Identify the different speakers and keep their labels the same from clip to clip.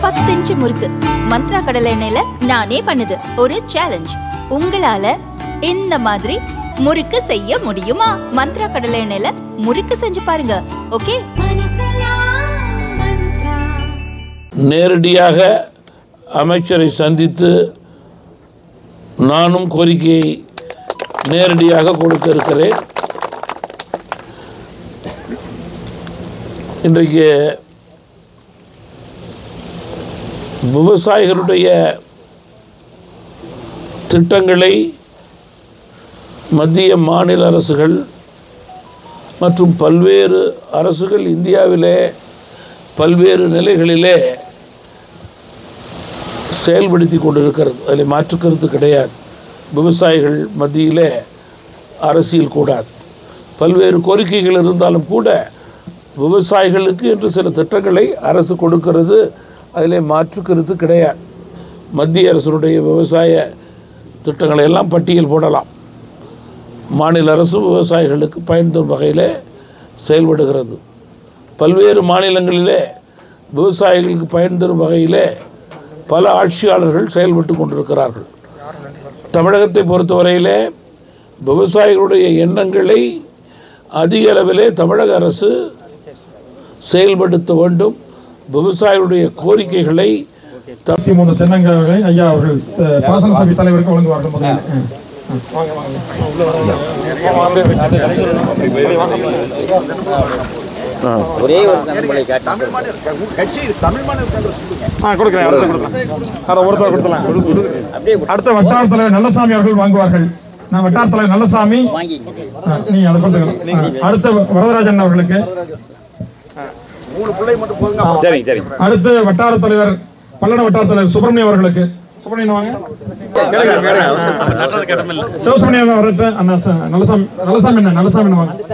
Speaker 1: பத்து இன்ச்சு முறுக்கு மந்த்ரா கடலை எண்ணெயில நானே பண்ணுது ஒரு சேலஞ்ச் உங்களால இந்த மாதிரி முறுக்கு செய்ய முடியுமா மந்த்ரா கடலை எண்ணெயில முறுக்கு செஞ்சு பாருங்க ஓகே
Speaker 2: நேரடியாக அமைச்சரை சந்தித்து நானும் கோரிக்கையை நேரடியாக கொடுக்க இருக்கிறேன் இன்றைக்கு விவசாயிகளுடைய திட்டங்களை மத்திய மாநில அரசுகள் மற்றும் பல்வேறு அரசுகள் இந்தியாவிலே பல்வேறு நிலைகளிலே செயல்படுத்தி கொண்டிருக்கிறது அதில் மாற்று கருத்து கிடையாது விவசாயிகள் மத்தியிலே அரசியல் கூடாது பல்வேறு கோரிக்கைகள் இருந்தாலும் கூட விவசாயிகளுக்கு என்று சில திட்டங்களை அரசு கொடுக்கிறது அதிலே மாற்று கருத்து கிடையாது மத்திய அரசுடைய விவசாய திட்டங்களை எல்லாம் பட்டியல் போடலாம் மாநில அரசும் விவசாயிகளுக்கு பயன் தரும் வகையில் செயல்படுகிறது பல்வேறு மாநிலங்களிலே விவசாயிகளுக்கு பயன் தரும் வகையிலே பல ஆட்சியாளர்கள் செயல்பட்டு கொண்டிருக்கிறார்கள் தமிழகத்தை பொறுத்தவரையிலே விவசாயிகளுடைய எண்ணங்களை அதிக அளவிலே தமிழக அரசு செயல்படுத்த வேண்டும் விவசாயிகளுடைய கோரிக்கைகளை த-
Speaker 3: இருபத்தி மூணு தென்னங்களை ஐயா அவர்கள் அஹ், பாசன சபை தலைவருக்கு வழங்குவார்கள் முதலில் அஹ். வாங்க வாங்க
Speaker 4: ஒரே ஒரு தங்கமலை காட்டி
Speaker 3: ஆ கொடுக்குறேன் அடுத்த கொடுக்கலாம் அதை ஒருத்தர் கொடுத்தலாம்
Speaker 4: அப்படியே
Speaker 3: அடுத்த வட்டார தலைவர் நல்லசாமி அவர்கள் வாங்குவார்கள் நான் வட்டார தலைவர் நல்லசாமி
Speaker 4: வாங்கிக்கங்க
Speaker 3: ஆ, நீங்க அதை கொடுத்துக்கலாம் ஆ, அடுத்த வரதராஜன் அவர்களுக்கு
Speaker 4: சரிங்க சரிங்க
Speaker 3: அடுத்த வட்டார தலைவர் பல்லட வட்டார தலைவர் சுப்பிரமணியம் அவர்களுக்கு சுப்பிரமணியன் வாங்க சிவசுப்பிரமணியம் அவர்கிட்ட அண்ணா ச- நல்லசாமி நல்லசாமி அண்ணா நல்லசாமி அண்ணா வாங்க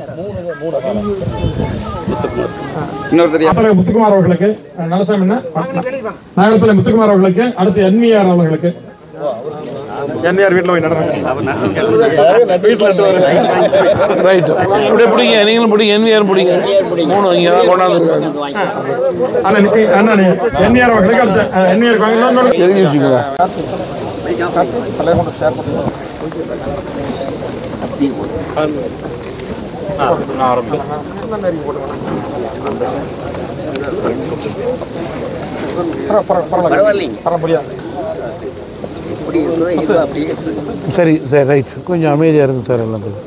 Speaker 4: இன்னொருத்தர்
Speaker 3: ஆத்தலை முத்துக்குமார் அவர்களுக்கு அஹ், நல்லசாமி அண்ணா நாகரத்தில் முத்துக்குமார் அவர்களுக்கு அடுத்து என்விஆர் அவர்களுக்கு என்விஆர் வீட்டில் போய் நடறாங்க
Speaker 2: ரைட் அப்படியே பிடிங்க நீங்களும் பிடிங்க என்விஆர் பிடிங்க மூணு இங்கே தான் கொண்டாந்துருக்காங்க
Speaker 3: அண்ணா நீ- அண்ணா நீ என்விஆர் அவர்களுக்கு அடுத்து அஹ், என்விஆர் வாங்க இன்னொரு-
Speaker 2: எழுதி வச்சுக்கோங்க
Speaker 4: பரவாயில்லைங்க
Speaker 3: வர முடியாது
Speaker 4: இப்படி இருந்தது இது அப்படியே இருக்குது.
Speaker 2: சரி சரி ரைட் கொஞ்சம் அமைதியாக இருங்க சார் எல்லாம் பேரும்.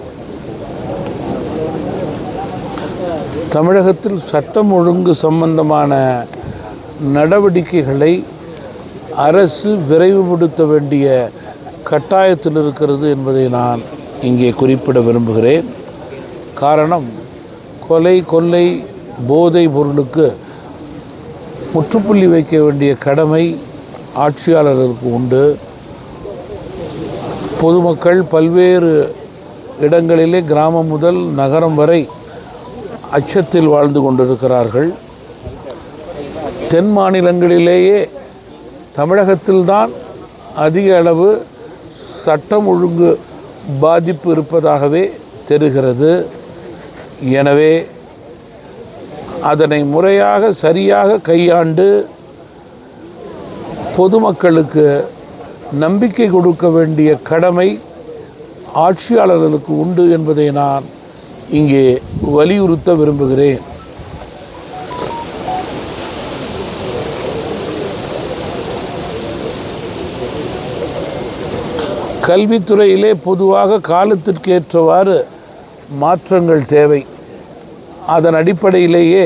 Speaker 2: தமிழகத்தில் சட்டம் ஒழுங்கு சம்பந்தமான நடவடிக்கைகளை அரசு விரைவுபடுத்த வேண்டிய கட்டாயத்தில் இருக்கிறது என்பதை நான் இங்கே குறிப்பிட விரும்புகிறேன் காரணம் கொலை கொள்ளை போதை பொருளுக்கு முற்றுப்புள்ளி வைக்க வேண்டிய கடமை ஆட்சியாளர்களுக்கு உண்டு பொதுமக்கள் பல்வேறு இடங்களிலே கிராமம் முதல் நகரம் வரை அச்சத்தில் வாழ்ந்து கொண்டிருக்கிறார்கள் தென் மாநிலங்களிலேயே தமிழகத்தில்தான் அதிக அளவு சட்டம் ஒழுங்கு பாதிப்பு இருப்பதாகவே தெரிகிறது எனவே அதனை முறையாக சரியாக கையாண்டு பொதுமக்களுக்கு நம்பிக்கை கொடுக்க வேண்டிய கடமை ஆட்சியாளர்களுக்கு உண்டு என்பதை நான் இங்கே வலியுறுத்த விரும்புகிறேன் கல்வித்துறையிலே பொதுவாக காலத்திற்கேற்றவாறு மாற்றங்கள் தேவை அதன் அடிப்படையிலேயே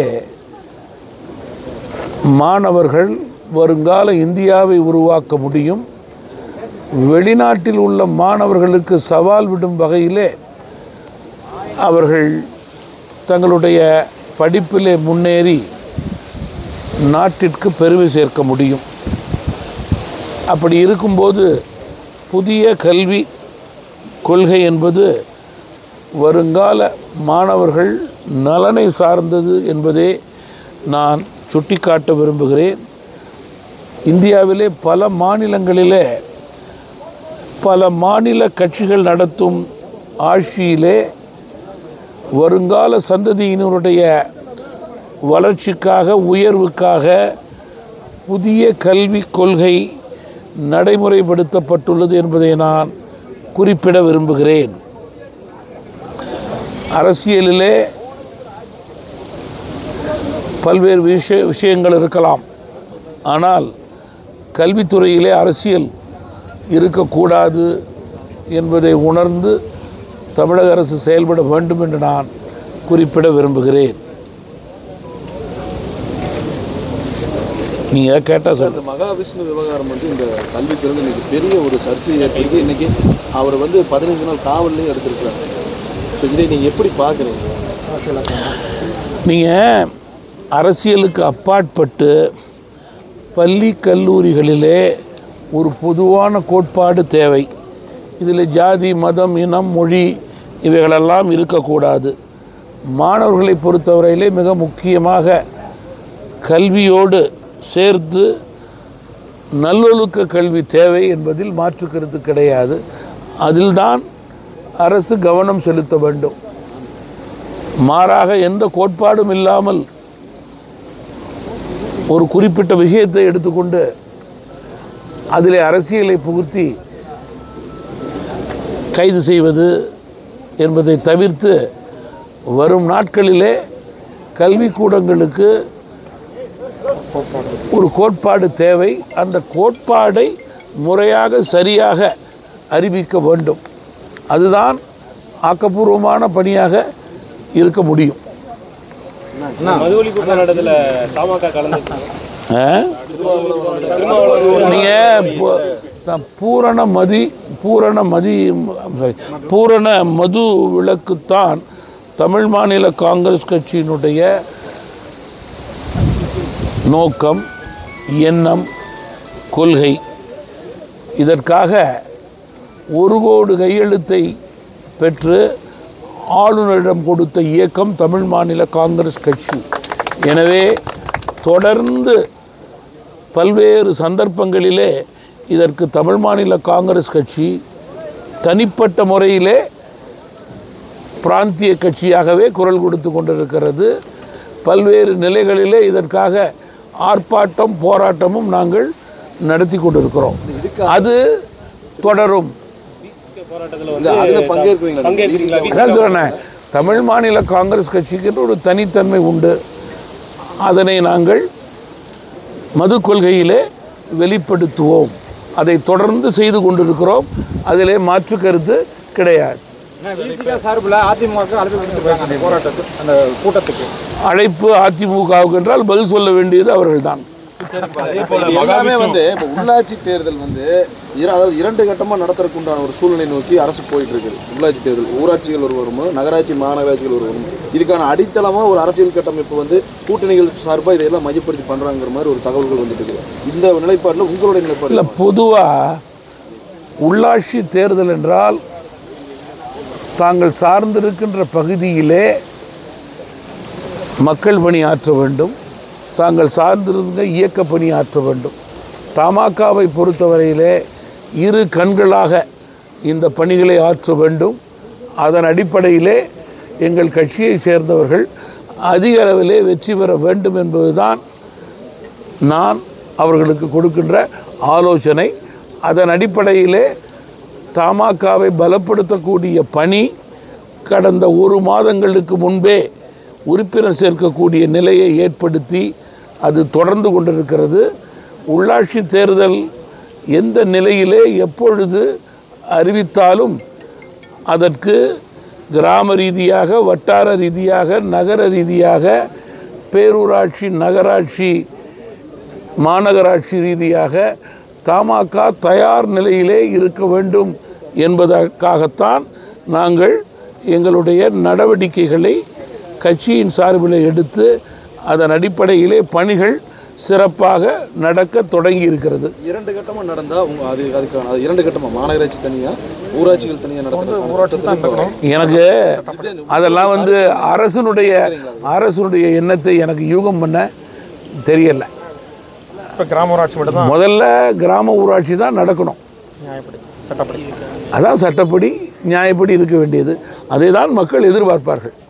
Speaker 2: மாணவர்கள் வருங்கால இந்தியாவை உருவாக்க முடியும் வெளிநாட்டில் உள்ள மாணவர்களுக்கு சவால் விடும் வகையிலே அவர்கள் தங்களுடைய படிப்பிலே முன்னேறி நாட்டிற்கு பெருமை சேர்க்க முடியும் அப்படி இருக்கும்போது புதிய கல்வி கொள்கை என்பது வருங்கால மாணவர்கள் நலனை சார்ந்தது என்பதே நான் சுட்டிக்காட்ட விரும்புகிறேன் இந்தியாவிலே பல மாநிலங்களிலே பல மாநில கட்சிகள் நடத்தும் ஆட்சியிலே வருங்கால சந்ததியினருடைய வளர்ச்சிக்காக உயர்வுக்காக புதிய கல்விக் கொள்கை நடைமுறைப்படுத்தப்பட்டுள்ளது என்பதை நான் குறிப்பிட விரும்புகிறேன் அரசியலிலே பல்வேறு விஷய விஷயங்கள் இருக்கலாம் ஆனால் கல்வித்துறையிலே அரசியல் இருக்கக்கூடாது என்பதை உணர்ந்து தமிழக அரசு செயல்பட வேண்டும் என்று நான் குறிப்பிட விரும்புகிறேன் நீங்கள் கேட்டால் சார்
Speaker 5: இந்த மகாவிஷ்ணு விவகாரம் வந்து இந்த கல்வித்துறையில் இன்னைக்கு பெரிய ஒரு சர்ச்சை ஏற்படுத்தி இன்னைக்கு அவர் வந்து பதினைஞ்சு நாள் காவல்லையும் எடுத்திருக்கிறாங்க ஸோ இதை நீங்கள் எப்படி பார்க்குறீங்க
Speaker 2: நீங்கள் அரசியலுக்கு அப்பாற்பட்டு பள்ளி கல்லூரிகளிலே ஒரு பொதுவான கோட்பாடு தேவை இதில் ஜாதி மதம் இனம் மொழி இவைகளெல்லாம் இருக்கக்கூடாது மாணவர்களை பொறுத்தவரையிலே மிக முக்கியமாக கல்வியோடு சேர்த்து நல்லொழுக்க கல்வி தேவை என்பதில் மாற்று கருத்து கிடையாது அதில்தான் அரசு கவனம் செலுத்த வேண்டும் மாறாக எந்த கோட்பாடும் இல்லாமல் ஒரு குறிப்பிட்ட விஷயத்தை எடுத்துக்கொண்டு அதிலே அரசியலை புகுத்தி கைது செய்வது என்பதை தவிர்த்து வரும் நாட்களிலே கல்விக்கூடங்களுக்கு ஒரு கோட்பாடு தேவை அந்த கோட்பாடை முறையாக சரியாக அறிவிக்க வேண்டும் அதுதான் ஆக்கப்பூர்வமான பணியாக இருக்க முடியும்
Speaker 6: மதுவொழிப்பு போராட்டத்தில் தமாக கலந்து
Speaker 2: நீங்கள் பூரண மதி பூரண மதி sorry, பூரண மது விளக்குத்தான் தமிழ் மாநில காங்கிரஸ் கட்சியினுடைய நோக்கம் எண்ணம் கொள்கை இதற்காக ஒரு கோடி கையெழுத்தை பெற்று ஆளுநரிடம் கொடுத்த இயக்கம் தமிழ் மாநில காங்கிரஸ் கட்சி எனவே தொடர்ந்து பல்வேறு சந்தர்ப்பங்களிலே இதற்கு தமிழ் மாநில காங்கிரஸ் கட்சி தனிப்பட்ட முறையிலே பிராந்திய கட்சியாகவே குரல் கொடுத்து கொண்டிருக்கிறது பல்வேறு நிலைகளிலே இதற்காக ஆர்ப்பாட்டம் போராட்டமும் நாங்கள் நடத்தி கொண்டிருக்கிறோம் அது தொடரும்
Speaker 5: இல்லை அதில் பங்கேற்கிறீங்களா
Speaker 6: பங்கேற்கிறீங்களா
Speaker 2: அதான் சொல்றேனே தமிழ் மாநில காங்கிரஸ் கட்சிக்கு ஒரு தனித்தன்மை உண்டு அதனை நாங்கள் மது கொள்கையிலே வெளிப்படுத்துவோம் அதை தொடர்ந்து செய்து கொண்டிருக்கிறோம் அதிலே மாற்று கருத்து கிடையாது
Speaker 3: விசிக சார்பில் அதிமுக அழைப்பு விடுத்திருக்காங்க அந்த போராட்டத்துக்கு அந்த கூட்டத்துக்கு
Speaker 2: அழைப்பு அதிமுகவுக்கு என்றால் பதில் சொல்ல வேண்டியது அவர்கள்தான்
Speaker 5: இது எல்லாமே வந்து இப்போ உள்ளாட்சி தேர்தல் வந்து இர- அதாவது இரண்டு கட்டமாக நடத்துறதுக்கு உண்டான ஒரு சூழ்நிலை நோக்கி அரசு போயிட்டு இருக்குது உள்ளாட்சி தேர்தல் ஊராட்சிகள் ஒரு வரும் நகராட்சி மாநகராட்சிகள் ஒரு வரும் இதுக்கான அடித்தளமாக ஒரு அரசியல் கட்டமைப்பு வந்து கூட்டணிகள் சார்பாக இதையெல்லாம் மையப்படுத்தி பண்ணுறாங்கிற மாதிரி ஒரு தகவல்கள் வந்துட்டு இருக்குது இந்த நிலைப்பாட்டில் உங்களுடைய நிலைப்பாடு
Speaker 2: இல்லை பொதுவாக உள்ளாட்சி தேர்தல் என்றால் தாங்கள் சார்ந்திருக்கின்ற பகுதியிலே மக்கள் பணி ஆற்ற வேண்டும் தாங்கள் சார்ந்திருந்த இயக்க பணி ஆற்ற வேண்டும் தமாகாவை பொறுத்தவரையிலே இரு கண்களாக இந்த பணிகளை ஆற்ற வேண்டும் அதன் அடிப்படையிலே எங்கள் கட்சியை சேர்ந்தவர்கள் அதிக அளவிலே வெற்றி பெற வேண்டும் என்பதுதான் நான் அவர்களுக்கு கொடுக்கின்ற ஆலோசனை அதன் அடிப்படையிலே தமாகாவை பலப்படுத்தக்கூடிய பணி கடந்த ஒரு மாதங்களுக்கு முன்பே உறுப்பினர் சேர்க்கக்கூடிய நிலையை ஏற்படுத்தி அது தொடர்ந்து கொண்டிருக்கிறது உள்ளாட்சி தேர்தல் எந்த நிலையிலே எப்பொழுது அறிவித்தாலும் அதற்கு கிராம ரீதியாக வட்டார ரீதியாக நகர ரீதியாக பேரூராட்சி நகராட்சி மாநகராட்சி ரீதியாக தமாக தயார் நிலையிலே இருக்க வேண்டும் என்பதற்காகத்தான் நாங்கள் எங்களுடைய நடவடிக்கைகளை கட்சியின் சார்பில் எடுத்து அதன் அடிப்படையிலே பணிகள் சிறப்பாக நடக்க தொடங்கி இருக்கிறது
Speaker 5: இரண்டு கட்டமாக நடந்தால் உங்க அது அதுக்கான அது இரண்டு கட்டமாக மாநகராட்சி தனியாக ஊராட்சிகள் தனியாக நடத்துறது
Speaker 2: எனக்கு அதெல்லாம் வந்து அரசனுடைய அரசனுடைய எண்ணத்தை எனக்கு யூகம் பண்ண தெரியல
Speaker 3: இப்போ கிராம ஊராட்சி மட்டும் தான்
Speaker 2: முதல்ல கிராம ஊராட்சி தான் நடக்கணும்
Speaker 3: நியாயப்படி சட்டப்படி
Speaker 2: அதான் சட்டப்படி நியாயப்படி இருக்க வேண்டியது அதை தான் மக்கள் எதிர்பார்ப்பார்கள்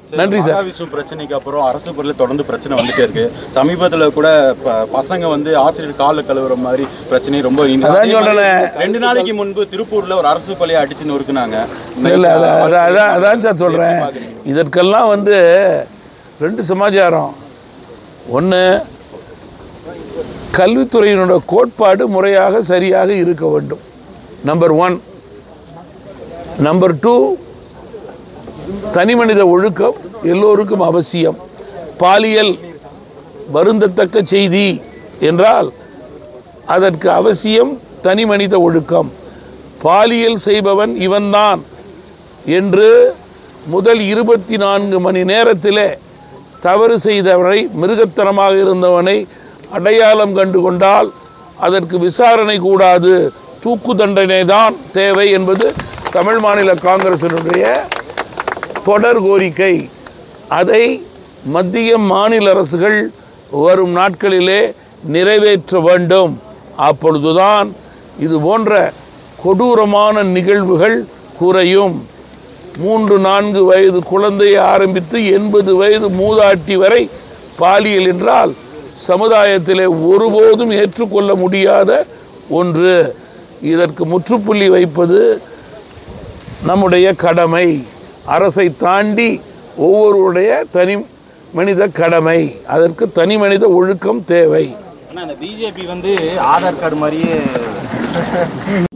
Speaker 2: நன்றி சார்
Speaker 7: மகாவிஷ்ணு பிரச்சனைக்கு அப்புறம் அரசு பள்ளியில் தொடர்ந்து பிரச்சனை வந்துட்டே இருக்கு சமீபத்தில் கூட ப- பசங்க வந்து ஆசிரியர் காலில் கழுவுற மாதிரி பிரச்சனை ரொம்ப இனி-
Speaker 2: அதான்
Speaker 7: அதே மாதிரி
Speaker 2: சொல்றேனே.
Speaker 7: ரெண்டு நாளைக்கு முன்பு திருப்பூர்ல ஒரு அரசு பள்ளியை அடிச்சு நொறுக்குனாங்க
Speaker 2: இல்லை அதான் அதான் அதான் அதான் சார் சொல்கிறேன் இதற்கெல்லாம் வந்து ரெண்டு சமாச்சாரம் ஒன்று கல்வித்துறையினோட கோட்பாடு முறையாக சரியாக இருக்க வேண்டும் நம்பர் ஒன் நம்பர் டூ தனிமனித ஒழுக்கம் எல்லோருக்கும் அவசியம் பாலியல் வருந்தத்தக்க செய்தி என்றால் அதற்கு அவசியம் தனிமனித ஒழுக்கம் பாலியல் செய்பவன் இவன்தான் என்று முதல் இருபத்தி நான்கு மணி நேரத்திலே தவறு செய்தவனை மிருகத்தனமாக இருந்தவனை அடையாளம் கண்டு கொண்டால் அதற்கு விசாரணை கூடாது தூக்கு தண்டனை தான் தேவை என்பது தமிழ் மாநில காங்கிரசினுடைய தொடர் கோரிக்கை அதை மத்திய மாநில அரசுகள் வரும் நாட்களிலே நிறைவேற்ற வேண்டும் அப்பொழுதுதான் இது போன்ற கொடூரமான நிகழ்வுகள் குறையும் மூன்று நான்கு வயது குழந்தையை ஆரம்பித்து எண்பது வயது மூதாட்டி வரை பாலியல் என்றால் சமுதாயத்திலே ஒருபோதும் ஏற்றுக்கொள்ள முடியாத ஒன்று இதற்கு முற்றுப்புள்ளி வைப்பது நம்முடைய கடமை அரசை தாண்டி ஒவ்வொருவருடைய தனி மனித கடமை அதற்கு தனி மனித ஒழுக்கம் தேவை
Speaker 6: ஆனா இந்த பிஜேபி வந்து ஆதார் கார்டு மாதிரியே